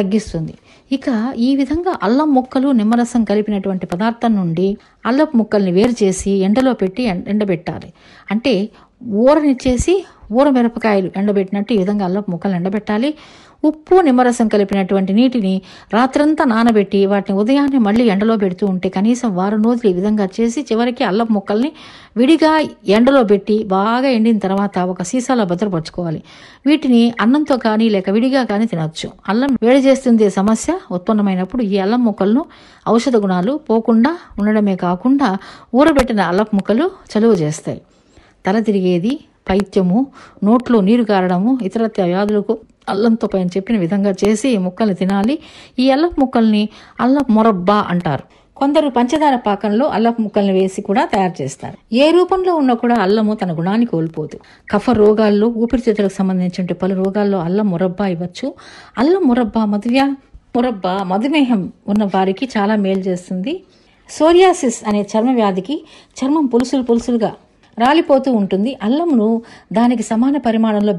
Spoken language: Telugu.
తగ్గిస్తుంది ఇక ఈ విధంగా అల్లం ముక్కలు నిమ్మరసం కలిపినటువంటి పదార్థం నుండి అల్లపు ముక్కల్ని వేరు చేసి ఎండలో పెట్టి ఎండ- ఎండబెట్టాలి అంటే ఊరనిచ్చేసి ఊర మిరపకాయలు ఎండబెట్టినట్టు ఈ విధంగా అల్లపు ముక్కలు ఎండబెట్టాలి ఉప్పు నిమ్మరసం కలిపినటువంటి నీటిని రాత్రంతా నానబెట్టి వాటిని ఉదయాన్నే మళ్ళీ ఎండలో పెడుతూ ఉంటే కనీసం వారం రోజులు ఈ విధంగా చేసి చివరికి అల్లపు ముక్కల్ని విడిగా ఎండలో పెట్టి బాగా ఎండిన తర్వాత ఒక సీసాలో భద్రపరచుకోవాలి వీటిని అన్నంతో కానీ లేక విడిగా కానీ తినొచ్చు అల్లం వేడి చేస్తుంది సమస్య ఉత్పన్నమైనప్పుడు ఈ అల్లం ముక్కలను ఔషధ గుణాలు పోకుండా ఉండడమే కాకుండా ఊరబెట్టిన అల్లపు ముక్కలు చలువ చేస్తాయి తల తిరిగేది పైత్యము నోట్లో నీరు కారడము ఇతరత్ర వ్యాధులకు అల్లంతో పైన చెప్పిన విధంగా చేసి ఈ ముక్కల్ని తినాలి ఈ అల్లపు ముక్కల్ని అల్లపు మొరబ్బా అంటారు కొందరు పంచదార పాకంలో అల్లపు ముక్కల్ని వేసి కూడా తయారు చేస్తారు ఏ రూపంలో ఉన్నా కూడా అల్లము తన గుణాన్ని కోల్పోదు కఫ రోగాల్లో ఊపిరితిత్తులకు సంబంధించిన పలు రోగాల్లో అల్లం మురబ్బా ఇవ్వచ్చు అల్లం మురబ్బా మధువ్యా మురబ్బా మధుమేహం ఉన్న వారికి చాలా మేలు చేస్తుంది సోరియాసిస్ అనే చర్మ వ్యాధికి చర్మం పులుసులు పులుసులుగా రాలిపోతూ ఉంటుంది అల్లమును దానికి సమాన పరిమాణంలో